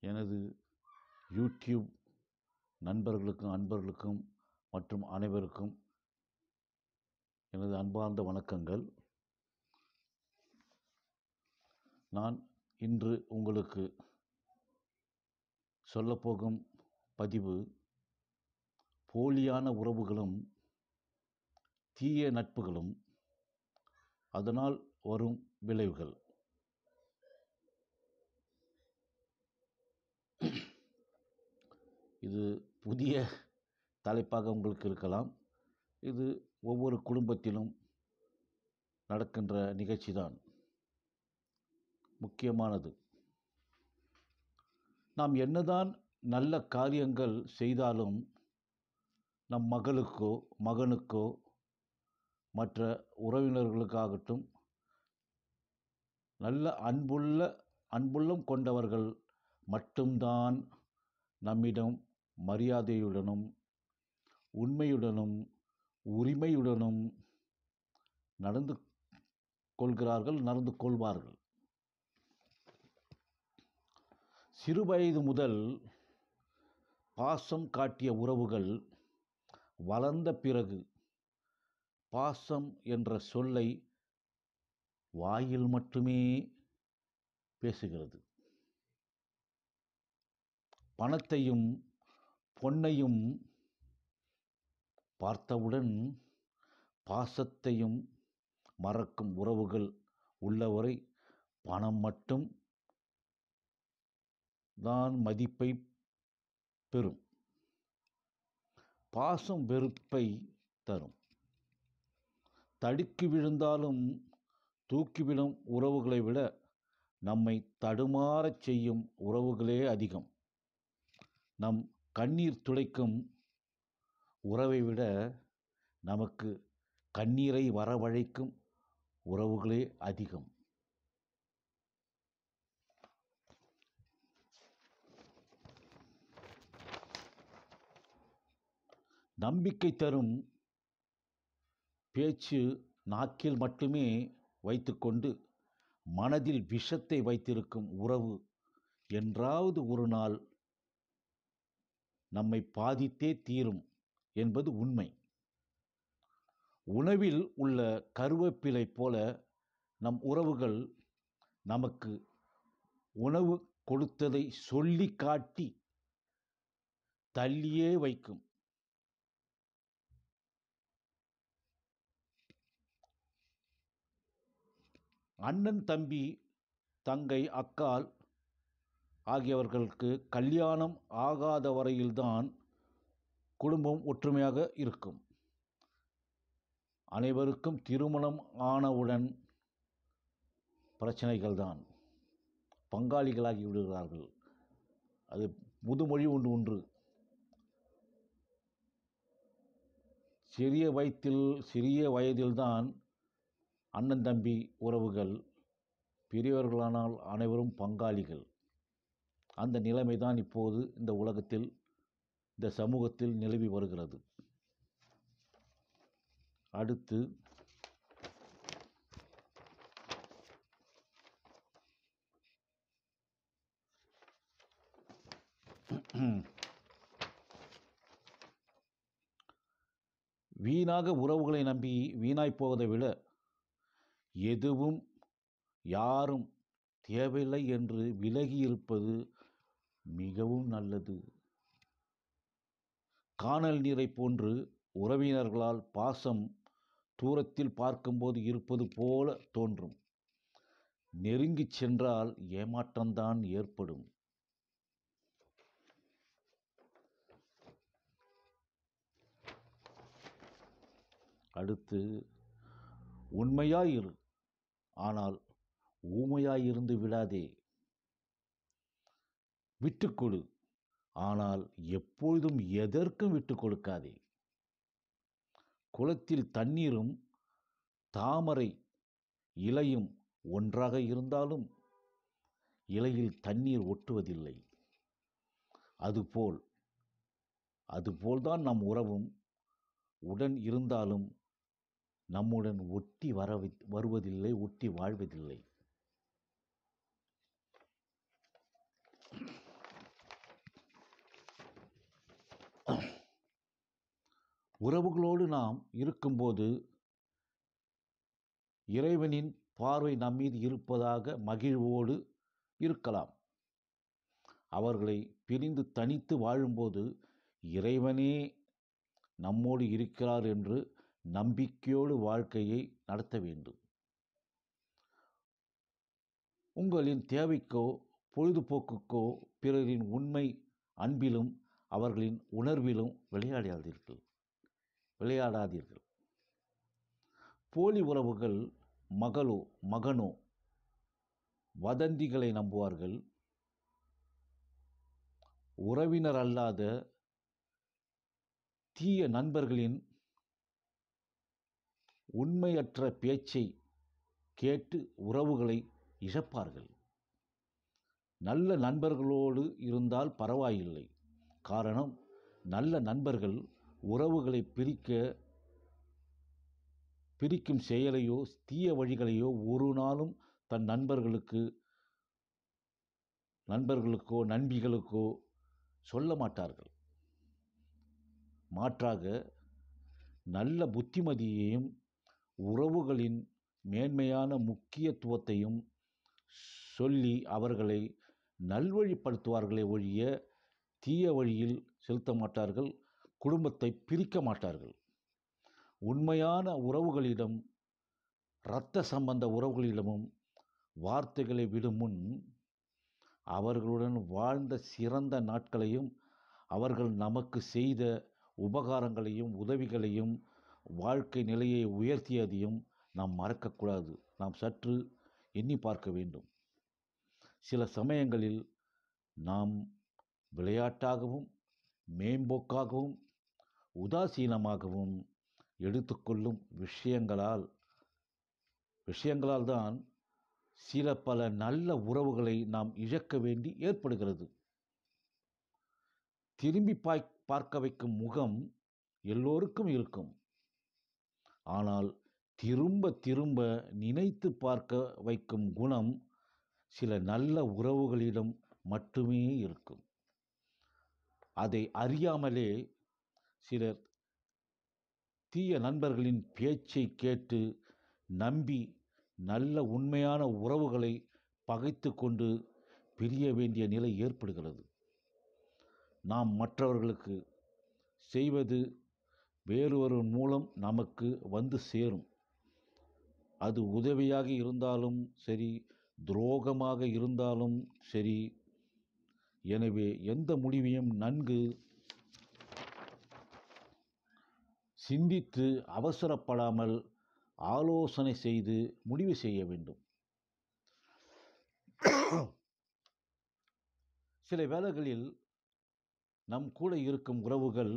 எனது யூடியூப் நண்பர்களுக்கும் அன்பர்களுக்கும் மற்றும் அனைவருக்கும் எனது அன்பார்ந்த வணக்கங்கள் நான் இன்று உங்களுக்கு சொல்லப்போகும் பதிவு போலியான உறவுகளும் தீய நட்புகளும் அதனால் வரும் விளைவுகள் இது புதிய தலைப்பாக உங்களுக்கு இருக்கலாம் இது ஒவ்வொரு குடும்பத்திலும் நடக்கின்ற நிகழ்ச்சி தான் முக்கியமானது நாம் என்னதான் நல்ல காரியங்கள் செய்தாலும் நம் மகளுக்கோ மகனுக்கோ மற்ற உறவினர்களுக்காகட்டும் நல்ல அன்புள்ள அன்புள்ளம் கொண்டவர்கள் மட்டும்தான் நம்மிடம் மரியாதையுடனும் உண்மையுடனும் உரிமையுடனும் நடந்து கொள்கிறார்கள் நடந்து கொள்வார்கள் சிறுவயது முதல் பாசம் காட்டிய உறவுகள் வளர்ந்த பிறகு பாசம் என்ற சொல்லை வாயில் மட்டுமே பேசுகிறது பணத்தையும் பொன்னையும் பார்த்தவுடன் பாசத்தையும் மறக்கும் உறவுகள் உள்ளவரை பணம் மட்டும் தான் மதிப்பை பெறும் பாசம் வெறுப்பை தரும் தடுக்கி விழுந்தாலும் தூக்கிவிடும் உறவுகளை விட நம்மை தடுமாறச் செய்யும் உறவுகளே அதிகம் நம் கண்ணீர் துடைக்கும் உறவை விட நமக்கு கண்ணீரை வரவழைக்கும் உறவுகளே அதிகம் நம்பிக்கை தரும் பேச்சு நாக்கில் மட்டுமே வைத்துக்கொண்டு மனதில் விஷத்தை வைத்திருக்கும் உறவு என்றாவது ஒரு நாள் நம்மை பாதித்தே தீரும் என்பது உண்மை உணவில் உள்ள கருவேப்பிலை போல நம் உறவுகள் நமக்கு உணவு கொடுத்ததை சொல்லி காட்டி தள்ளியே வைக்கும் அண்ணன் தம்பி தங்கை அக்கால் ஆகியவர்களுக்கு கல்யாணம் ஆகாத வரையில்தான் குடும்பம் ஒற்றுமையாக இருக்கும் அனைவருக்கும் திருமணம் ஆனவுடன் பிரச்சனைகள் தான் பங்காளிகளாகி விடுகிறார்கள் அது முதுமொழி ஒன்று ஒன்று சிறிய வயத்தில் சிறிய வயதில்தான் அண்ணன் தம்பி உறவுகள் பெரியவர்களானால் அனைவரும் பங்காளிகள் அந்த நிலைமை தான் இப்போது இந்த உலகத்தில் இந்த சமூகத்தில் நிலவி வருகிறது அடுத்து வீணாக உறவுகளை நம்பி வீணாய் போவதை விட எதுவும் யாரும் தேவையில்லை என்று விலகி இருப்பது மிகவும் நல்லது காணல் நீரை போன்று உறவினர்களால் பாசம் தூரத்தில் பார்க்கும்போது இருப்பது போல தோன்றும் நெருங்கிச் சென்றால் ஏமாற்றம்தான் ஏற்படும் அடுத்து உண்மையாயிரு ஆனால் ஊமையாயிருந்து விடாதே விட்டுக்கொடு ஆனால் எப்பொழுதும் எதற்கும் விட்டு கொடுக்காதே குளத்தில் தண்ணீரும் தாமரை இலையும் ஒன்றாக இருந்தாலும் இலையில் தண்ணீர் ஒட்டுவதில்லை அதுபோல் அதுபோல்தான் நம் உறவும் உடன் இருந்தாலும் நம்முடன் ஒட்டி வர வருவதில்லை ஒட்டி வாழ்வதில்லை உறவுகளோடு நாம் இருக்கும்போது இறைவனின் பார்வை நம்மீது இருப்பதாக மகிழ்வோடு இருக்கலாம் அவர்களை பிரிந்து தனித்து வாழும்போது இறைவனே நம்மோடு இருக்கிறார் என்று நம்பிக்கையோடு வாழ்க்கையை நடத்த வேண்டும் உங்களின் தேவைக்கோ பொழுதுபோக்குக்கோ பிறரின் உண்மை அன்பிலும் அவர்களின் உணர்விலும் விளையாடாதீர்கள் விளையாடாதீர்கள் போலி உறவுகள் மகளோ மகனோ வதந்திகளை நம்புவார்கள் உறவினர் அல்லாத தீய நண்பர்களின் உண்மையற்ற பேச்சை கேட்டு உறவுகளை இழப்பார்கள் நல்ல நண்பர்களோடு இருந்தால் பரவாயில்லை காரணம் நல்ல நண்பர்கள் உறவுகளை பிரிக்க பிரிக்கும் செயலையோ தீய வழிகளையோ ஒரு நாளும் தன் நண்பர்களுக்கு நண்பர்களுக்கோ நண்பிகளுக்கோ சொல்ல மாட்டார்கள் மாற்றாக நல்ல புத்திமதியையும் உறவுகளின் மேன்மையான முக்கியத்துவத்தையும் சொல்லி அவர்களை நல்வழிப்படுத்துவார்களே ஒழிய தீய வழியில் செலுத்த மாட்டார்கள் குடும்பத்தை பிரிக்க மாட்டார்கள் உண்மையான உறவுகளிடம் இரத்த சம்பந்த உறவுகளிடமும் வார்த்தைகளை விடும் முன் அவர்களுடன் வாழ்ந்த சிறந்த நாட்களையும் அவர்கள் நமக்கு செய்த உபகாரங்களையும் உதவிகளையும் வாழ்க்கை நிலையை உயர்த்தியதையும் நாம் மறக்கக்கூடாது நாம் சற்று எண்ணி பார்க்க வேண்டும் சில சமயங்களில் நாம் விளையாட்டாகவும் மேம்போக்காகவும் உதாசீனமாகவும் எடுத்துக்கொள்ளும் விஷயங்களால் விஷயங்களால் தான் சில பல நல்ல உறவுகளை நாம் இழக்க வேண்டி ஏற்படுகிறது திரும்பி பாய் பார்க்க வைக்கும் முகம் எல்லோருக்கும் இருக்கும் ஆனால் திரும்ப திரும்ப நினைத்து பார்க்க வைக்கும் குணம் சில நல்ல உறவுகளிடம் மட்டுமே இருக்கும் அதை அறியாமலே சிலர் தீய நண்பர்களின் பேச்சை கேட்டு நம்பி நல்ல உண்மையான உறவுகளை பகைத்து கொண்டு பிரிய வேண்டிய நிலை ஏற்படுகிறது நாம் மற்றவர்களுக்கு செய்வது வேறொரு மூலம் நமக்கு வந்து சேரும் அது உதவியாக இருந்தாலும் சரி துரோகமாக இருந்தாலும் சரி எனவே எந்த முடிவையும் நன்கு சிந்தித்து அவசரப்படாமல் ஆலோசனை செய்து முடிவு செய்ய வேண்டும் சில வேளைகளில் நம் கூட இருக்கும் உறவுகள்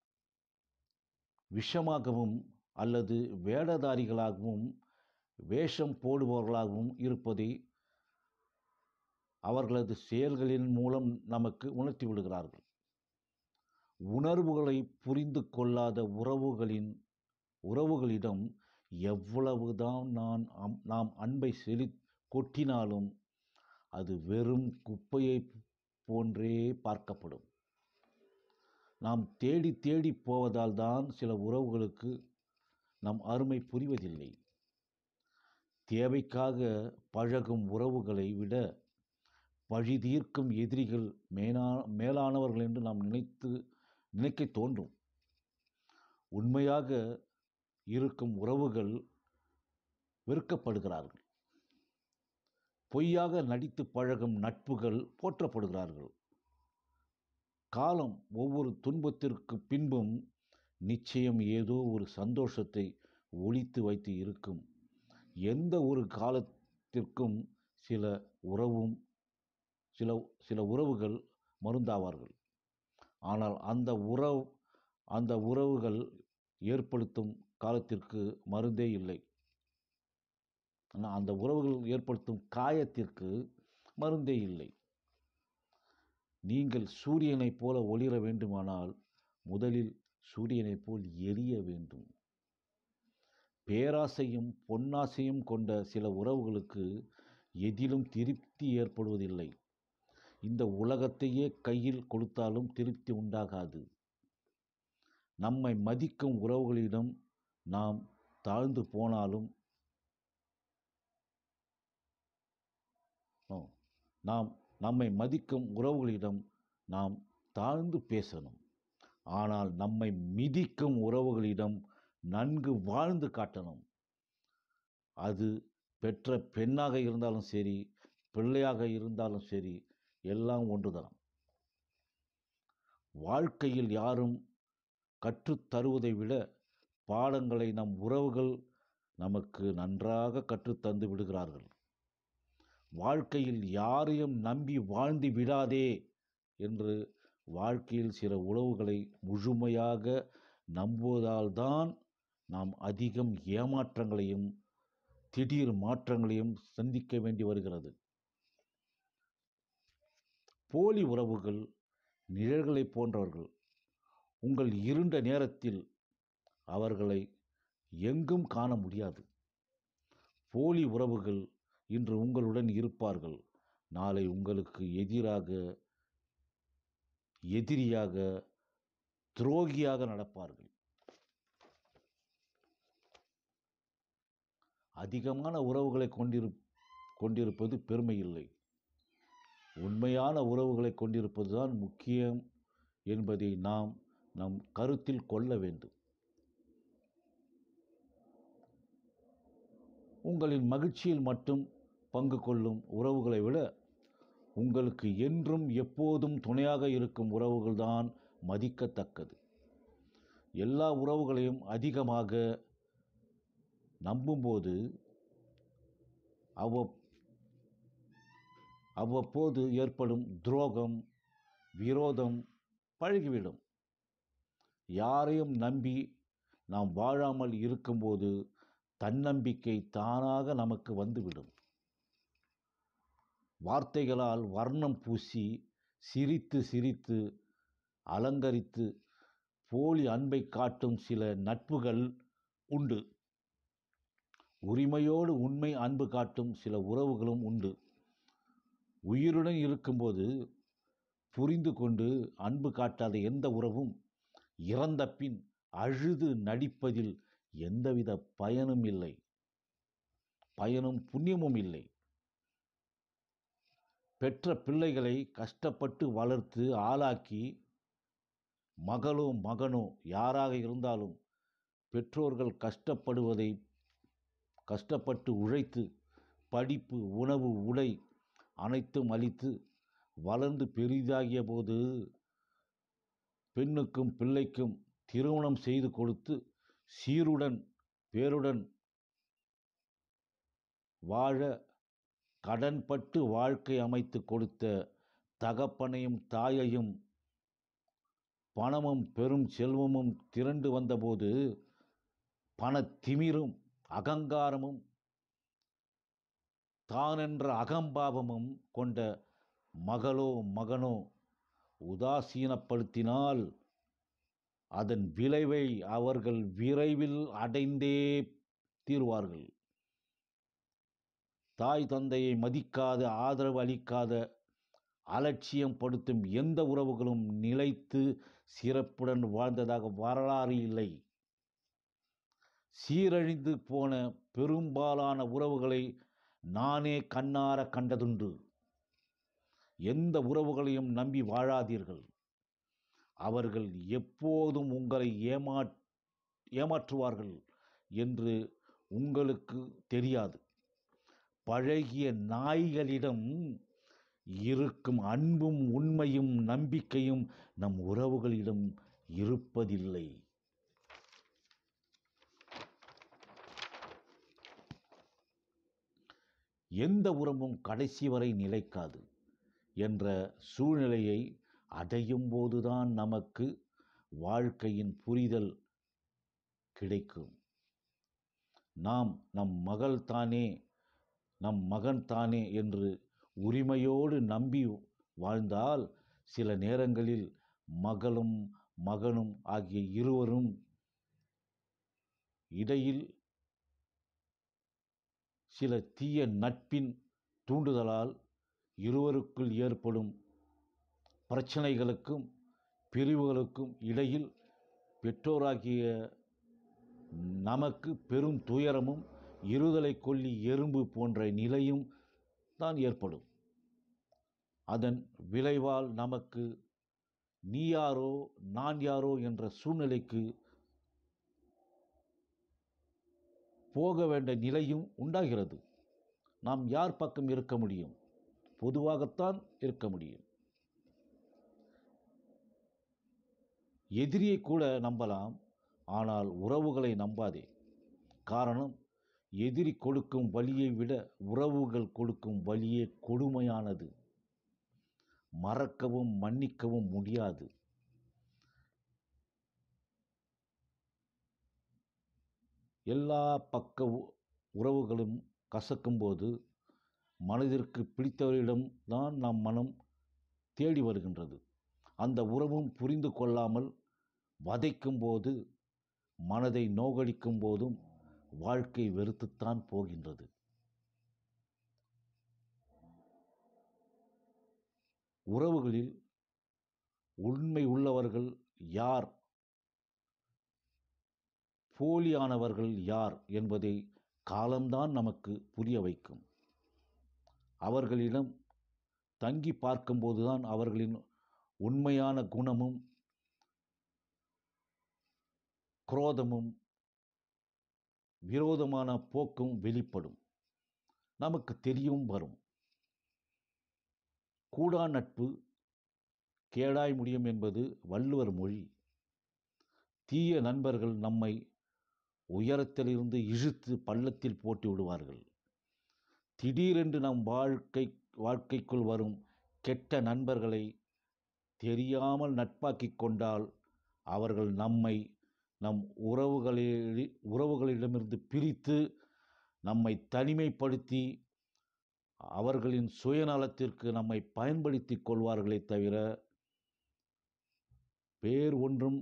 விஷமாகவும் அல்லது வேடதாரிகளாகவும் வேஷம் போடுபவர்களாகவும் இருப்பதை அவர்களது செயல்களின் மூலம் நமக்கு உணர்த்தி விடுகிறார்கள் உணர்வுகளை புரிந்து கொள்ளாத உறவுகளின் உறவுகளிடம் எவ்வளவுதான் நான் அம்- நாம் அன்பை செலி கொட்டினாலும் அது வெறும் குப்பையை போன்றே பார்க்கப்படும் நாம் தேடி தேடி போவதால் தான் சில உறவுகளுக்கு நம் அருமை புரிவதில்லை தேவைக்காக பழகும் உறவுகளை விட பழி தீர்க்கும் எதிரிகள் மேனா மேலானவர்கள் என்று நாம் நினைத்து நினைக்க தோன்றும் உண்மையாக இருக்கும் உறவுகள் வெறுக்கப்படுகிறார்கள் பொய்யாக நடித்து பழகும் நட்புகள் போற்றப்படுகிறார்கள் காலம் ஒவ்வொரு துன்பத்திற்கு பின்பும் நிச்சயம் ஏதோ ஒரு சந்தோஷத்தை ஒளித்து வைத்து இருக்கும் எந்த ஒரு காலத்திற்கும் சில உறவும் சில சில உறவுகள் மருந்தாவார்கள் ஆனால் அந்த உறவு அந்த உறவுகள் ஏற்படுத்தும் காலத்திற்கு மருந்தே இல்லை ஆனால் அந்த உறவுகள் ஏற்படுத்தும் காயத்திற்கு மருந்தே இல்லை நீங்கள் சூரியனைப் போல ஒளிர வேண்டுமானால் முதலில் சூரியனைப் போல் எரிய வேண்டும் பேராசையும் பொன்னாசையும் கொண்ட சில உறவுகளுக்கு எதிலும் திருப்தி ஏற்படுவதில்லை இந்த உலகத்தையே கையில் கொடுத்தாலும் திருப்தி உண்டாகாது நம்மை மதிக்கும் உறவுகளிடம் நாம் தாழ்ந்து போனாலும் ஓ, நாம் நம்மை மதிக்கும் உறவுகளிடம் நாம் தாழ்ந்து பேசணும் ஆனால் நம்மை மிதிக்கும் உறவுகளிடம் நன்கு வாழ்ந்து காட்டணும் அது பெற்ற பெண்ணாக இருந்தாலும் சரி பிள்ளையாக இருந்தாலும் சரி எல்லாம் ஒன்றுதான் வாழ்க்கையில் யாரும் கற்றுத் தருவதை விட பாடங்களை நம் உறவுகள் நமக்கு நன்றாக கற்றுத் தந்து விடுகிறார்கள் வாழ்க்கையில் யாரையும் நம்பி வாழ்ந்து விடாதே என்று வாழ்க்கையில் சில உறவுகளை முழுமையாக நம்புவதால்தான் நாம் அதிகம் ஏமாற்றங்களையும் திடீர் மாற்றங்களையும் சந்திக்க வேண்டி வருகிறது போலி உறவுகள் நிழல்களைப் போன்றவர்கள் உங்கள் இருண்ட நேரத்தில் அவர்களை எங்கும் காண முடியாது போலி உறவுகள் இன்று உங்களுடன் இருப்பார்கள் நாளை உங்களுக்கு எதிராக எதிரியாக துரோகியாக நடப்பார்கள் அதிகமான உறவுகளை கொண்டிரு கொண்டிருப்பது பெருமை இல்லை உண்மையான உறவுகளை கொண்டிருப்பதுதான் முக்கியம் என்பதை நாம் நம் கருத்தில் கொள்ள வேண்டும் உங்களின் மகிழ்ச்சியில் மட்டும் பங்கு கொள்ளும் உறவுகளை விட உங்களுக்கு என்றும் எப்போதும் துணையாக இருக்கும் உறவுகள்தான் மதிக்கத்தக்கது எல்லா உறவுகளையும் அதிகமாக நம்பும்போது அவ் அவ்வப்போது ஏற்படும் துரோகம் விரோதம் பழகிவிடும் யாரையும் நம்பி நாம் வாழாமல் இருக்கும்போது தன்னம்பிக்கை தானாக நமக்கு வந்துவிடும் வார்த்தைகளால் வர்ணம் பூசி சிரித்து சிரித்து அலங்கரித்து போலி அன்பை காட்டும் சில நட்புகள் உண்டு உரிமையோடு உண்மை அன்பு காட்டும் சில உறவுகளும் உண்டு உயிருடன் இருக்கும்போது புரிந்து கொண்டு அன்பு காட்டாத எந்த உறவும் இறந்த பின் அழுது நடிப்பதில் எந்தவித பயனும் இல்லை பயனும் புண்ணியமும் இல்லை பெற்ற பிள்ளைகளை கஷ்டப்பட்டு வளர்த்து ஆளாக்கி மகளோ மகனோ யாராக இருந்தாலும் பெற்றோர்கள் கஷ்டப்படுவதை கஷ்டப்பட்டு உழைத்து படிப்பு உணவு உடை அனைத்தும் அளித்து வளர்ந்து பெரிதாகிய போது பெண்ணுக்கும் பிள்ளைக்கும் திருமணம் செய்து கொடுத்து சீருடன் பேருடன் வாழ கடன்பட்டு வாழ்க்கை அமைத்து கொடுத்த தகப்பனையும் தாயையும் பணமும் பெரும் செல்வமும் திரண்டு வந்தபோது பணத்திமிரும் அகங்காரமும் தானென்ற அகம்பாவமும் கொண்ட மகளோ மகனோ உதாசீனப்படுத்தினால் அதன் விளைவை அவர்கள் விரைவில் அடைந்தே தீர்வார்கள் தாய் தந்தையை மதிக்காத ஆதரவு அளிக்காத அலட்சியம் படுத்தும் எந்த உறவுகளும் நிலைத்து சிறப்புடன் வாழ்ந்ததாக வரலாறு இல்லை சீரழிந்து போன பெரும்பாலான உறவுகளை நானே கண்ணார கண்டதுண்டு எந்த உறவுகளையும் நம்பி வாழாதீர்கள் அவர்கள் எப்போதும் உங்களை ஏமா ஏமாற்றுவார்கள் என்று உங்களுக்கு தெரியாது பழகிய நாய்களிடம் இருக்கும் அன்பும் உண்மையும் நம்பிக்கையும் நம் உறவுகளிடம் இருப்பதில்லை எந்த உறவும் கடைசி வரை நிலைக்காது என்ற சூழ்நிலையை அடையும் போதுதான் நமக்கு வாழ்க்கையின் புரிதல் கிடைக்கும் நாம் நம் மகள் தானே நம் மகன் தானே என்று உரிமையோடு நம்பி வாழ்ந்தால் சில நேரங்களில் மகளும் மகனும் ஆகிய இருவரும் இடையில் சில தீய நட்பின் தூண்டுதலால் இருவருக்குள் ஏற்படும் பிரச்சனைகளுக்கும் பிரிவுகளுக்கும் இடையில் பெற்றோராகிய நமக்கு பெரும் துயரமும் இருதலை கொல்லி எறும்பு போன்ற நிலையும் தான் ஏற்படும் அதன் விளைவால் நமக்கு நீ யாரோ நான் யாரோ என்ற சூழ்நிலைக்கு போக வேண்டிய நிலையும் உண்டாகிறது நாம் யார் பக்கம் இருக்க முடியும் பொதுவாகத்தான் இருக்க முடியும் எதிரியை கூட நம்பலாம் ஆனால் உறவுகளை நம்பாதே காரணம் எதிரி கொடுக்கும் வழியை விட உறவுகள் கொடுக்கும் வழியே கொடுமையானது மறக்கவும் மன்னிக்கவும் முடியாது எல்லா பக்க உ- உறவுகளும் கசக்கும்போது மனதிற்கு பிடித்தவரிடம் தான் நம் மனம் தேடி வருகின்றது அந்த உறவும் புரிந்து கொள்ளாமல் வதைக்கும் போது மனதை நோகடிக்கும் போதும் வாழ்க்கை வெறுத்துத்தான் போகின்றது உறவுகளில் உண்மை உள்ளவர்கள் யார் போலியானவர்கள் யார் என்பதை காலம்தான் நமக்கு புரிய வைக்கும் அவர்களிடம் தங்கி பார்க்கும்போதுதான் அவர்களின் உண்மையான குணமும் குரோதமும் விரோதமான போக்கும் வெளிப்படும் நமக்கு தெரியும் வரும் கூடா நட்பு கேடாய் முடியும் என்பது வள்ளுவர் மொழி தீய நண்பர்கள் நம்மை உயரத்திலிருந்து இழுத்து பள்ளத்தில் போட்டு விடுவார்கள் திடீரென்று நம் வாழ்க்கை வாழ்க்கைக்குள் வரும் கெட்ட நண்பர்களை தெரியாமல் நட்பாக்கிக் கொண்டால் அவர்கள் நம்மை நம் உறவுகளில் உறவுகளிடமிருந்து பிரித்து நம்மை தனிமைப்படுத்தி அவர்களின் சுயநலத்திற்கு நம்மை பயன்படுத்திக் கொள்வார்களே தவிர வேறு ஒன்றும்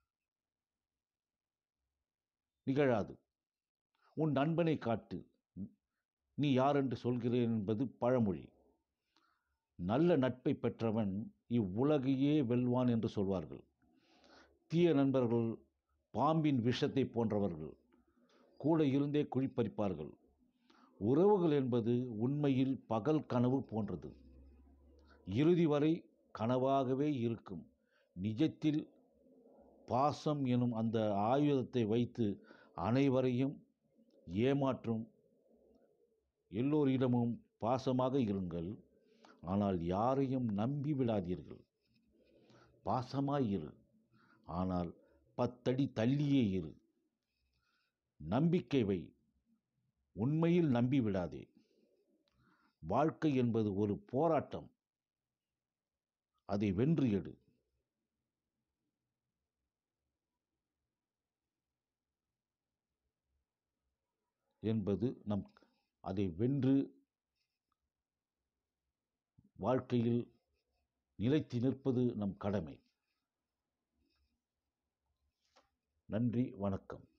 நிகழாது உன் நண்பனை காட்டு நீ யார் என்று சொல்கிறேன் என்பது பழமொழி நல்ல நட்பை பெற்றவன் இவ்வுலகையே வெல்வான் என்று சொல்வார்கள் தீய நண்பர்கள் பாம்பின் விஷத்தை போன்றவர்கள் கூட இருந்தே குழிப்பறிப்பார்கள் உறவுகள் என்பது உண்மையில் பகல் கனவு போன்றது இறுதி வரை கனவாகவே இருக்கும் நிஜத்தில் பாசம் எனும் அந்த ஆயுதத்தை வைத்து அனைவரையும் ஏமாற்றும் எல்லோரிடமும் பாசமாக இருங்கள் ஆனால் யாரையும் நம்பி விடாதீர்கள் பாசமாய் இரு ஆனால் பத்தடி தள்ளியே இரு நம்பிக்கை வை உண்மையில் நம்பி விடாதே வாழ்க்கை என்பது ஒரு போராட்டம் அதை வென்று எடு என்பது நம் அதை வென்று வாழ்க்கையில் நிலைத்து நிற்பது நம் கடமை நன்றி வணக்கம்